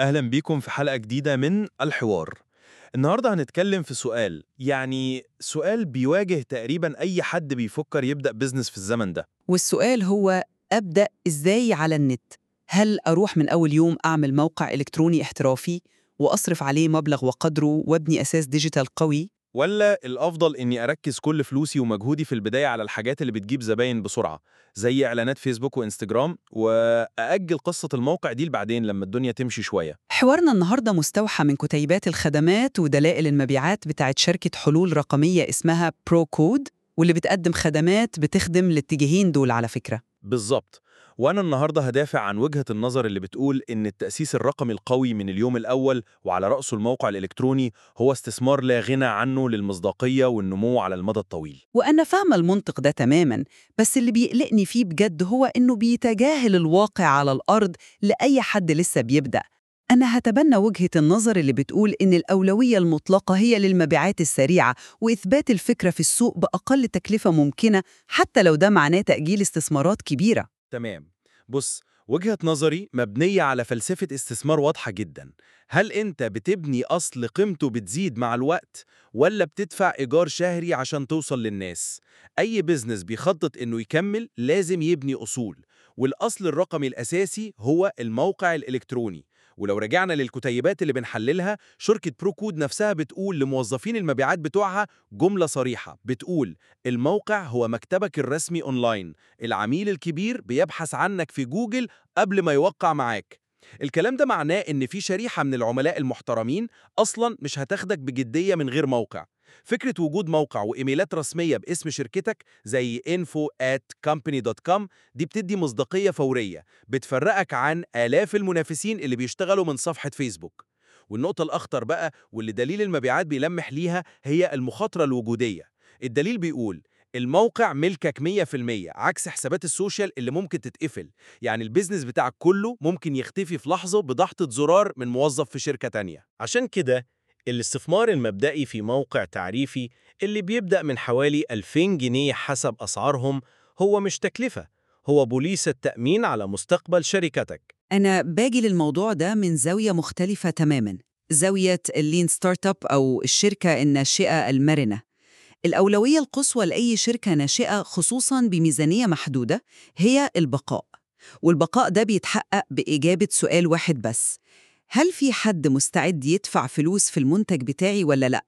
أهلا بيكم في حلقة جديدة من الحوار النهاردة هنتكلم في سؤال يعني سؤال بيواجه تقريبا أي حد بيفكر يبدأ بيزنس في الزمن ده والسؤال هو أبدأ إزاي على النت؟ هل أروح من أول يوم أعمل موقع إلكتروني احترافي وأصرف عليه مبلغ وقدره وابني أساس ديجيتال قوي؟ ولا الأفضل إني أركز كل فلوسي ومجهودي في البداية على الحاجات اللي بتجيب زباين بسرعة زي إعلانات فيسبوك وإنستجرام وأأجل قصة الموقع دي لبعدين لما الدنيا تمشي شوية حوارنا النهاردة مستوحى من كتيبات الخدمات ودلائل المبيعات بتاعت شركة حلول رقمية اسمها برو كود واللي بتقدم خدمات بتخدم الاتجاهين دول على فكرة بالظبط وأنا النهاردة هدافع عن وجهة النظر اللي بتقول إن التأسيس الرقمي القوي من اليوم الأول وعلى رأسه الموقع الإلكتروني هو استثمار لا غنى عنه للمصداقية والنمو على المدى الطويل وأنا فاهمة المنطق ده تماماً بس اللي بيقلقني فيه بجد هو إنه بيتجاهل الواقع على الأرض لأي حد لسه بيبدأ أنا هتبنى وجهة النظر اللي بتقول إن الأولوية المطلقة هي للمبيعات السريعة وإثبات الفكرة في السوق بأقل تكلفة ممكنة حتى لو ده معناه تأجيل استثمارات كبيرة تمام بص وجهة نظري مبنية على فلسفة استثمار واضحة جدا هل أنت بتبني أصل قيمته بتزيد مع الوقت ولا بتدفع إيجار شهري عشان توصل للناس؟ أي بيزنس بيخطط إنه يكمل لازم يبني أصول والأصل الرقمي الأساسي هو الموقع الإلكتروني ولو رجعنا للكتيبات اللي بنحللها شركة بروكود نفسها بتقول لموظفين المبيعات بتوعها جملة صريحة بتقول الموقع هو مكتبك الرسمي أونلاين العميل الكبير بيبحث عنك في جوجل قبل ما يوقع معاك الكلام ده معناه إن في شريحة من العملاء المحترمين أصلاً مش هتاخدك بجدية من غير موقع فكرة وجود موقع وإيميلات رسمية باسم شركتك زي info at company.com دي بتدي مصداقية فورية بتفرقك عن آلاف المنافسين اللي بيشتغلوا من صفحة فيسبوك والنقطة الأخطر بقى واللي دليل المبيعات بيلمح ليها هي المخاطرة الوجودية الدليل بيقول الموقع ملكك 100% عكس حسابات السوشيال اللي ممكن تتقفل يعني البيزنس بتاعك كله ممكن يختفي في لحظة بضغطة زرار من موظف في شركة تانية عشان كده الاستثمار المبدئي في موقع تعريفي اللي بيبدأ من حوالي 2000 جنيه حسب أسعارهم هو مش تكلفة هو بوليصة تأمين على مستقبل شركتك أنا باجي للموضوع ده من زاوية مختلفة تماماً زاوية اللين ستارت اب أو الشركة الناشئة المرنة الأولوية القصوى لأي شركة ناشئة خصوصاً بميزانية محدودة هي البقاء والبقاء ده بيتحقق بإجابة سؤال واحد بس هل في حد مستعد يدفع فلوس في المنتج بتاعي ولا لأ؟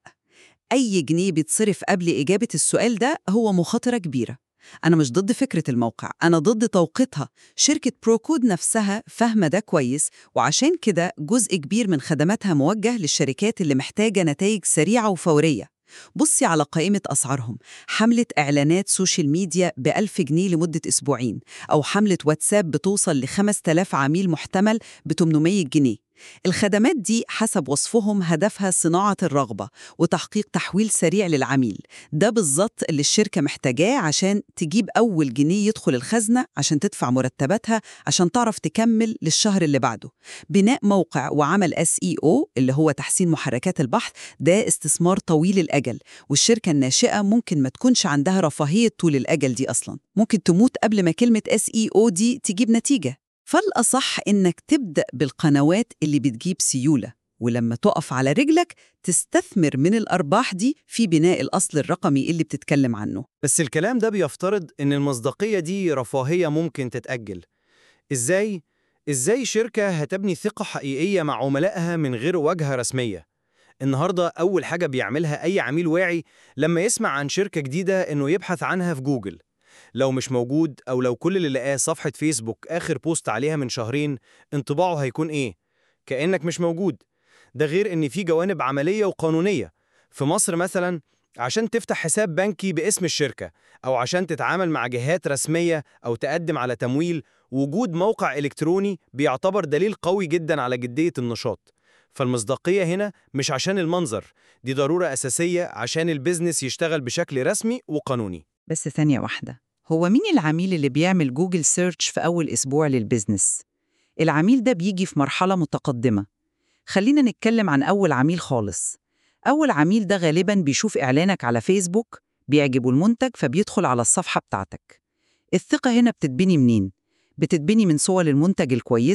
أي جنيه بيتصرف قبل إجابة السؤال ده هو مخاطرة كبيرة أنا مش ضد فكرة الموقع أنا ضد توقيتها شركة بروكود نفسها فاهمة ده كويس وعشان كده جزء كبير من خدماتها موجه للشركات اللي محتاجة نتائج سريعة وفورية بصي على قائمة أسعارهم حملة إعلانات سوشيال ميديا بألف جنيه لمدة أسبوعين أو حملة واتساب بتوصل ل 5000 عميل محتمل ب 800 جنيه الخدمات دي حسب وصفهم هدفها صناعة الرغبة وتحقيق تحويل سريع للعميل ده بالظبط اللي الشركة محتاجاه عشان تجيب أول جنيه يدخل الخزنة عشان تدفع مرتباتها عشان تعرف تكمل للشهر اللي بعده بناء موقع وعمل SEO اللي هو تحسين محركات البحث ده استثمار طويل الأجل والشركة الناشئة ممكن ما تكونش عندها رفاهية طول الأجل دي أصلا ممكن تموت قبل ما كلمة SEO دي تجيب نتيجة فالأصح إنك تبدأ بالقنوات اللي بتجيب سيولة ولما تقف على رجلك تستثمر من الأرباح دي في بناء الأصل الرقمي اللي بتتكلم عنه بس الكلام ده بيفترض إن المصداقية دي رفاهية ممكن تتأجل. إزاي؟ إزاي شركة هتبني ثقة حقيقية مع عملائها من غير واجهة رسمية؟ النهاردة أول حاجة بيعملها أي عميل واعي لما يسمع عن شركة جديدة إنه يبحث عنها في جوجل. لو مش موجود أو لو كل اللي لقاه صفحة فيسبوك آخر بوست عليها من شهرين انطباعه هيكون إيه؟ كأنك مش موجود. ده غير إن في جوانب عملية وقانونية. في مصر مثلا عشان تفتح حساب بنكي باسم الشركة أو عشان تتعامل مع جهات رسمية أو تقدم على تمويل وجود موقع إلكتروني بيعتبر دليل قوي جدا على جدية النشاط فالمصداقية هنا مش عشان المنظر دي ضرورة أساسية عشان البيزنس يشتغل بشكل رسمي وقانوني بس ثانية واحدة هو مين العميل اللي بيعمل جوجل سيرش في أول أسبوع للبيزنس؟ العميل ده بيجي في مرحلة متقدمة خلينا نتكلم عن أول عميل خالص أول عميل ده غالباً بيشوف إعلانك على فيسبوك بيعجبه المنتج فبيدخل على الصفحة بتاعتك الثقة هنا بتتبني منين؟ بتتبني من صور المنتج الكويسة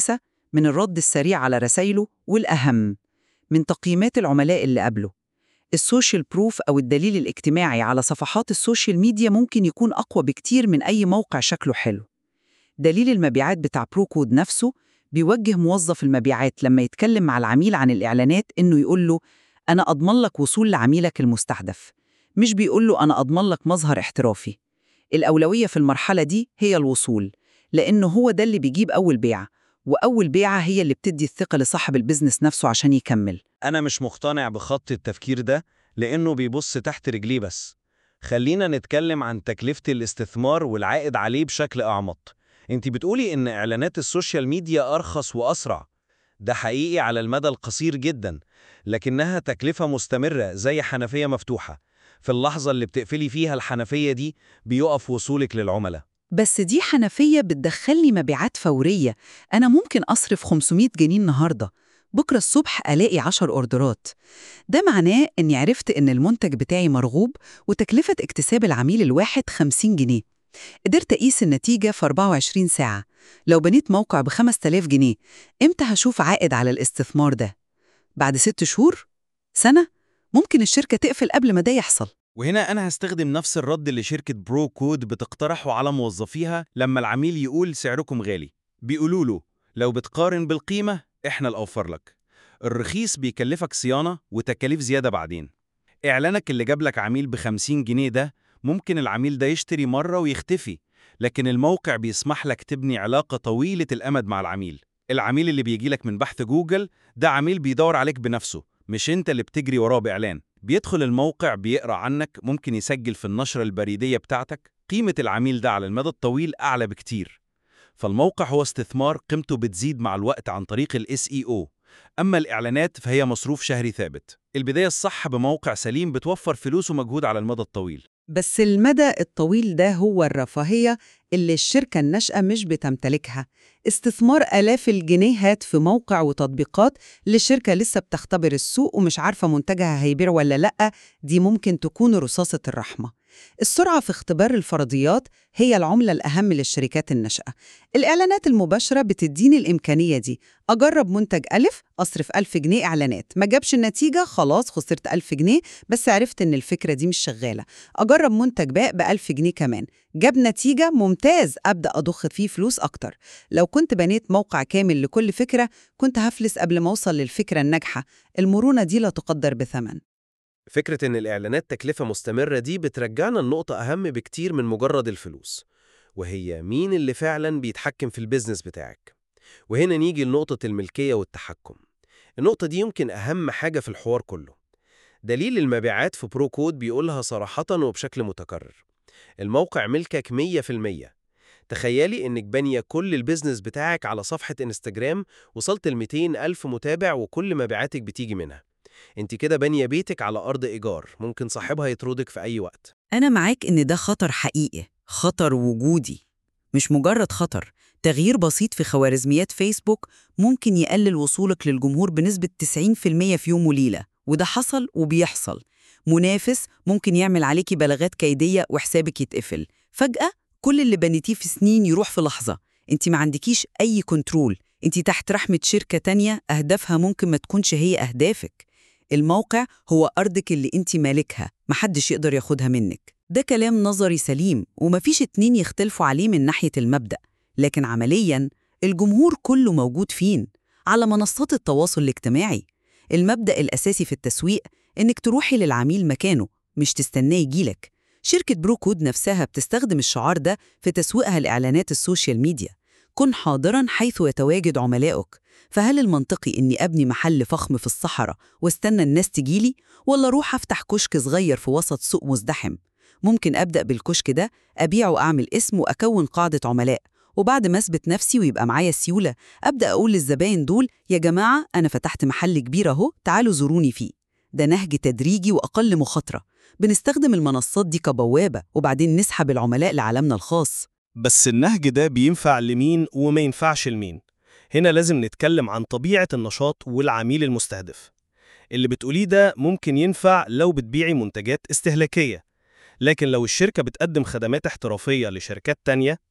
من الرد السريع على رسايله والأهم من تقييمات العملاء اللي قبله السوشيال بروف أو الدليل الاجتماعي على صفحات السوشيال ميديا ممكن يكون أقوى بكتير من أي موقع شكله حلو دليل المبيعات بتاع بروكود نفسه بيوجه موظف المبيعات لما يتكلم مع العميل عن الإعلانات إنه يقول له أنا أضمن لك وصول لعميلك المستهدف مش بيقول له أنا أضمن لك مظهر احترافي الأولوية في المرحلة دي هي الوصول لأنه هو ده اللي بيجيب أول بيعة وأول بيعة هي اللي بتدي الثقة لصاحب البيزنس نفسه عشان يكمل أنا مش مقتنع بخط التفكير ده لأنه بيبص تحت رجليه بس. خلينا نتكلم عن تكلفة الاستثمار والعائد عليه بشكل أعمق. أنت بتقولي إن إعلانات السوشيال ميديا أرخص وأسرع. ده حقيقي على المدى القصير جدا، لكنها تكلفة مستمرة زي حنفية مفتوحة. في اللحظة اللي بتقفلي فيها الحنفية دي بيقف وصولك للعملاء. بس دي حنفية بتدخلي مبيعات فورية أنا ممكن أصرف 500 جنيه النهاردة بكرة الصبح ألاقي 10 أوردرات ده معناه إني عرفت إن المنتج بتاعي مرغوب وتكلفة اكتساب العميل الواحد 50 جنيه قدرت أقيس النتيجة في 24 ساعة لو بنيت موقع ب 5000 جنيه إمتى هشوف عائد على الاستثمار ده؟ بعد ست شهور؟ سنة؟ ممكن الشركة تقفل قبل ما ده يحصل وهنا أنا هستخدم نفس الرد اللي شركة برو كود بتقترحه على موظفيها لما العميل يقول سعركم غالي بيقولوا له لو بتقارن بالقيمة إحنا الأوفر لك الرخيص بيكلفك صيانة وتكاليف زيادة بعدين إعلانك اللي جابلك عميل ب 50 جنيه ده ممكن العميل ده يشتري مرة ويختفي لكن الموقع بيسمح لك تبني علاقة طويلة الأمد مع العميل العميل اللي بيجيلك من بحث جوجل ده عميل بيدور عليك بنفسه مش انت اللي بتجري وراه بإعلان بيدخل الموقع بيقرأ عنك ممكن يسجل في النشرة البريدية بتاعتك قيمة العميل ده على المدى الطويل أعلى بكتير فالموقع هو استثمار قيمته بتزيد مع الوقت عن طريق ال SEO أما الإعلانات فهي مصروف شهري ثابت البداية الصح بموقع سليم بتوفر فلوس ومجهود على المدى الطويل بس المدى الطويل ده هو الرفاهية اللي الشركة الناشئة مش بتمتلكها استثمار آلاف الجنيهات في موقع وتطبيقات للشركة لسه بتختبر السوق ومش عارفة منتجها هيبيع ولا لأ دي ممكن تكون رصاصة الرحمة السرعة في اختبار الفرضيات هي العملة الأهم للشركات الناشئة الإعلانات المباشرة بتديني الإمكانية دي أجرب منتج ألف أصرف ألف جنيه إعلانات ما جابش النتيجة خلاص خسرت ألف جنيه بس عرفت إن الفكرة دي مش شغالة أجرب منتج باء بألف جنيه كمان جاب نتيجة ممتاز أبدأ أضخ فيه فلوس أكتر لو كنت بنيت موقع كامل لكل فكرة كنت هفلس قبل ما أوصل للفكرة الناجحة المرونة دي لا تقدر بثمن فكرة إن الإعلانات تكلفة مستمرة دي بترجعنا لنقطة أهم بكتير من مجرد الفلوس وهي مين اللي فعلا بيتحكم في البيزنس بتاعك وهنا نيجي لنقطة الملكية والتحكم النقطة دي يمكن أهم حاجة في الحوار كله دليل المبيعات في برو كود بيقولها صراحة وبشكل متكرر الموقع ملكك 100% تخيلي إنك بانية كل البيزنس بتاعك على صفحة انستجرام وصلت ل 200 ألف متابع وكل مبيعاتك بتيجي منها انت كده بانية بيتك على أرض إيجار ممكن صاحبها يطردك في أي وقت أنا معاك إن ده خطر حقيقي خطر وجودي مش مجرد خطر تغيير بسيط في خوارزميات فيسبوك ممكن يقلل وصولك للجمهور بنسبة 90% في يوم وليلة وده حصل وبيحصل منافس ممكن يعمل عليكي بلاغات كيدية وحسابك يتقفل فجأة كل اللي بنيتيه في سنين يروح في لحظة انت ما عندكيش أي كنترول انت تحت رحمة شركة تانية أهدافها ممكن ما تكونش هي أهدافك الموقع هو أرضك اللي انت مالكها محدش يقدر ياخدها منك ده كلام نظري سليم ومفيش اتنين يختلفوا عليه من ناحية المبدأ لكن عملياً الجمهور كله موجود فين؟ على منصات التواصل الاجتماعي المبدأ الأساسي في التسويق إنك تروحي للعميل مكانه مش تستناه يجيلك شركة بروكود نفسها بتستخدم الشعار ده في تسويقها لإعلانات السوشيال ميديا كن حاضراً حيث يتواجد عملائك فهل المنطقي إني أبني محل فخم في الصحراء واستنى الناس تجيلي ولا أروح أفتح كشك صغير في وسط سوق مزدحم؟ ممكن أبدأ بالكشك ده أبيع وأعمل اسم وأكون قاعدة عملاء وبعد ما أثبت نفسي ويبقى معايا السيولة أبدأ أقول للزباين دول يا جماعة أنا فتحت محل كبير أهو تعالوا زوروني فيه ده نهج تدريجي وأقل مخاطرة بنستخدم المنصات دي كبوابة وبعدين نسحب العملاء لعالمنا الخاص بس النهج ده بينفع لمين وما ينفعش لمين هنا لازم نتكلم عن طبيعة النشاط والعميل المستهدف اللي بتقوليه ده ممكن ينفع لو بتبيعي منتجات استهلاكية لكن لو الشركة بتقدم خدمات احترافية لشركات تانية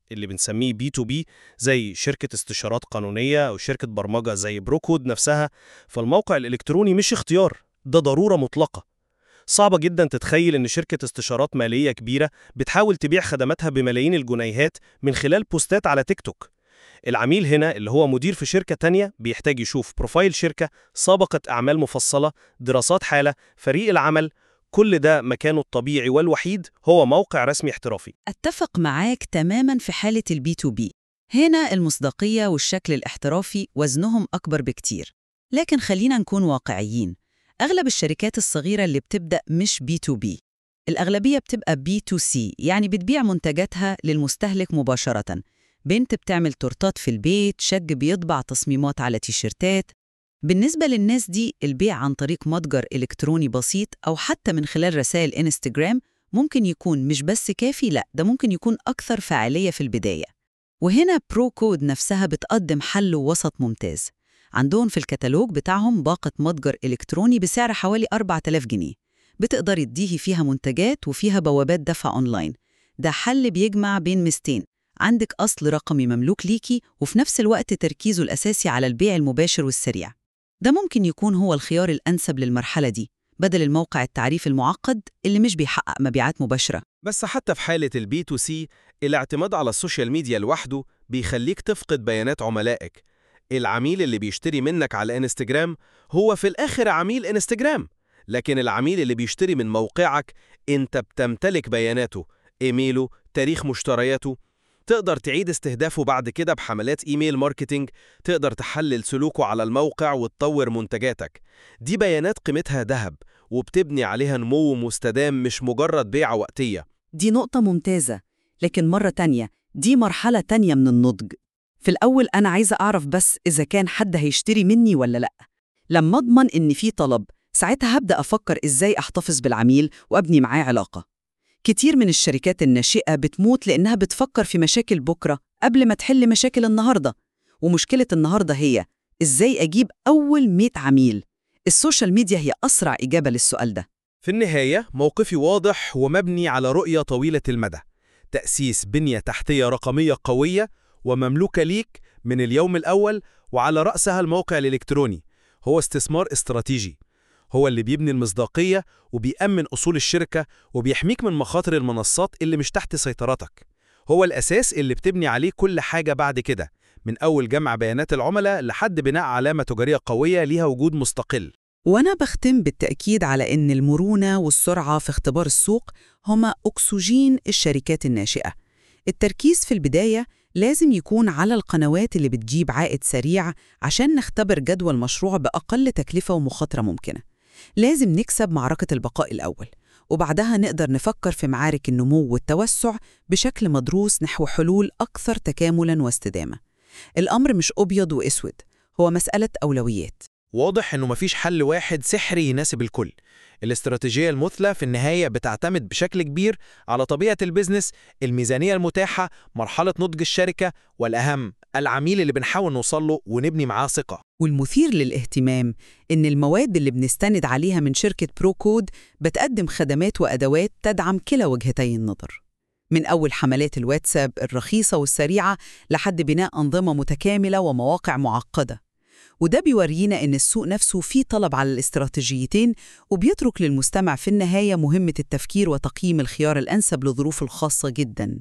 اللي بنسميه بي تو بي زي شركة استشارات قانونية أو شركة برمجة زي بروكود نفسها فالموقع الإلكتروني مش اختيار ده ضرورة مطلقة صعبة جدا تتخيل إن شركة استشارات مالية كبيرة بتحاول تبيع خدماتها بملايين الجنيهات من خلال بوستات على تيك توك العميل هنا اللي هو مدير في شركة تانية بيحتاج يشوف بروفايل شركة سابقة أعمال مفصلة دراسات حالة فريق العمل كل ده مكانه الطبيعي والوحيد هو موقع رسمي احترافي أتفق معاك تماما في حالة البي تو بي هنا المصداقية والشكل الاحترافي وزنهم أكبر بكتير لكن خلينا نكون واقعيين أغلب الشركات الصغيرة اللي بتبدأ مش بي تو بي الأغلبية بتبقى بي تو سي يعني بتبيع منتجاتها للمستهلك مباشرة بنت بتعمل تورتات في البيت شج بيطبع تصميمات على تيشيرتات بالنسبة للناس دي البيع عن طريق متجر إلكتروني بسيط أو حتى من خلال رسائل إنستجرام ممكن يكون مش بس كافي لأ ده ممكن يكون أكثر فعالية في البداية وهنا برو كود نفسها بتقدم حل وسط ممتاز عندهم في الكتالوج بتاعهم باقة متجر إلكتروني بسعر حوالي 4000 جنيه بتقدري تديهي فيها منتجات وفيها بوابات دفع أونلاين ده حل بيجمع بين ميزتين عندك أصل رقمي مملوك ليكي وفي نفس الوقت تركيزه الأساسي على البيع المباشر والسريع ده ممكن يكون هو الخيار الأنسب للمرحلة دي بدل الموقع التعريف المعقد اللي مش بيحقق مبيعات مباشرة بس حتى في حالة البي تو سي الاعتماد على السوشيال ميديا لوحده بيخليك تفقد بيانات عملائك العميل اللي بيشتري منك على انستجرام هو في الآخر عميل انستجرام لكن العميل اللي بيشتري من موقعك انت بتمتلك بياناته ايميله تاريخ مشترياته تقدر تعيد استهدافه بعد كده بحملات ايميل ماركتينج تقدر تحلل سلوكه على الموقع وتطور منتجاتك دي بيانات قيمتها ذهب وبتبني عليها نمو مستدام مش مجرد بيعة وقتية دي نقطة ممتازة لكن مرة تانية دي مرحلة تانية من النضج في الأول أنا عايزة أعرف بس إذا كان حد هيشتري مني ولا لأ لما أضمن إن في طلب ساعتها هبدأ أفكر إزاي أحتفظ بالعميل وأبني معاه علاقة كتير من الشركات الناشئة بتموت لأنها بتفكر في مشاكل بكرة قبل ما تحل مشاكل النهاردة ومشكلة النهاردة هي إزاي أجيب أول 100 عميل السوشيال ميديا هي أسرع إجابة للسؤال ده في النهاية موقفي واضح ومبني على رؤية طويلة المدى تأسيس بنية تحتية رقمية قوية ومملوكة ليك من اليوم الأول وعلى رأسها الموقع الإلكتروني هو استثمار استراتيجي هو اللي بيبني المصداقية وبيأمن أصول الشركة وبيحميك من مخاطر المنصات اللي مش تحت سيطرتك هو الأساس اللي بتبني عليه كل حاجة بعد كده من أول جمع بيانات العملاء لحد بناء علامة تجارية قوية ليها وجود مستقل وأنا بختم بالتأكيد على إن المرونة والسرعة في اختبار السوق هما أكسجين الشركات الناشئة التركيز في البداية لازم يكون على القنوات اللي بتجيب عائد سريع عشان نختبر جدوى المشروع بأقل تكلفة ومخاطرة ممكنة لازم نكسب معركة البقاء الأول وبعدها نقدر نفكر في معارك النمو والتوسع بشكل مدروس نحو حلول أكثر تكاملاً واستدامة الأمر مش أبيض وأسود هو مسألة أولويات واضح إنه مفيش حل واحد سحري يناسب الكل الاستراتيجية المثلى في النهاية بتعتمد بشكل كبير على طبيعة البيزنس الميزانية المتاحة مرحلة نضج الشركة والأهم العميل اللي بنحاول نوصله ونبني معاه ثقة والمثير للاهتمام إن المواد اللي بنستند عليها من شركة بروكود بتقدم خدمات وأدوات تدعم كلا وجهتي النظر من أول حملات الواتساب الرخيصة والسريعة لحد بناء أنظمة متكاملة ومواقع معقدة وده بيورينا إن السوق نفسه فيه طلب على الاستراتيجيتين وبيترك للمستمع في النهاية مهمة التفكير وتقييم الخيار الأنسب لظروفه الخاصة جداً